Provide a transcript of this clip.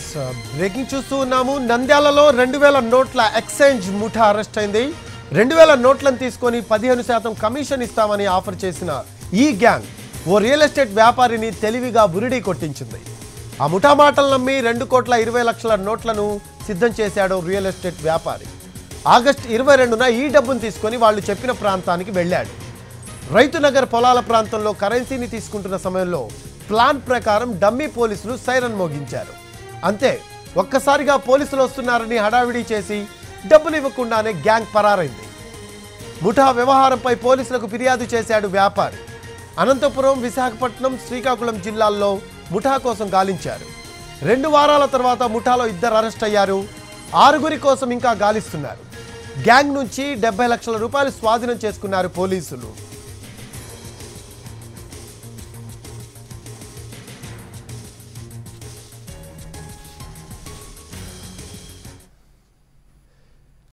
breaking చూస్తూ ఉన్నాము నంద్యాలలో రెండు వేల నోట్ల ఎక్స్చేంజ్ ముఠా అరెస్ట్ అయింది రెండు వేల నోట్లను తీసుకొని పదిహేను శాతం కమిషన్ ఇస్తామని ఆఫర్ చేసిన ఈ గ్యాంగ్ ఓ రియల్ ఎస్టేట్ వ్యాపారిని తెలివిగా బురిడీ కొట్టించింది ఆ ముఠా మాటలు నమ్మి రెండు కోట్ల ఇరవై లక్షల నోట్లను సిద్ధం చేశాడు రియల్ ఎస్టేట్ వ్యాపారి ఆగస్టు ఇరవై రెండున ఈ డబ్బును తీసుకొని వాళ్ళు చెప్పిన ప్రాంతానికి వెళ్ళాడు రైతు నగర్ పొలాల ప్రాంతంలో కరెన్సీని తీసుకుంటున్న సమయంలో ప్లాన్ ప్రకారం డమ్మీ పోలీసులు సైరన్ మోగించారు అంతే ఒక్కసారిగా పోలీసులు వస్తున్నారని హడావిడి చేసి డబ్బులు ఇవ్వకుండానే గ్యాంగ్ పరారైంది ముఠా వ్యవహారంపై పోలీసులకు ఫిర్యాదు చేశాడు వ్యాపారి అనంతపురం విశాఖపట్నం శ్రీకాకుళం జిల్లాల్లో ముఠా కోసం గాలించారు రెండు వారాల తర్వాత ముఠాలో ఇద్దరు అరెస్ట్ అయ్యారు ఆరుగురి కోసం ఇంకా గాలిస్తున్నారు గ్యాంగ్ నుంచి డెబ్బై లక్షల రూపాయలు స్వాధీనం చేసుకున్నారు పోలీసులు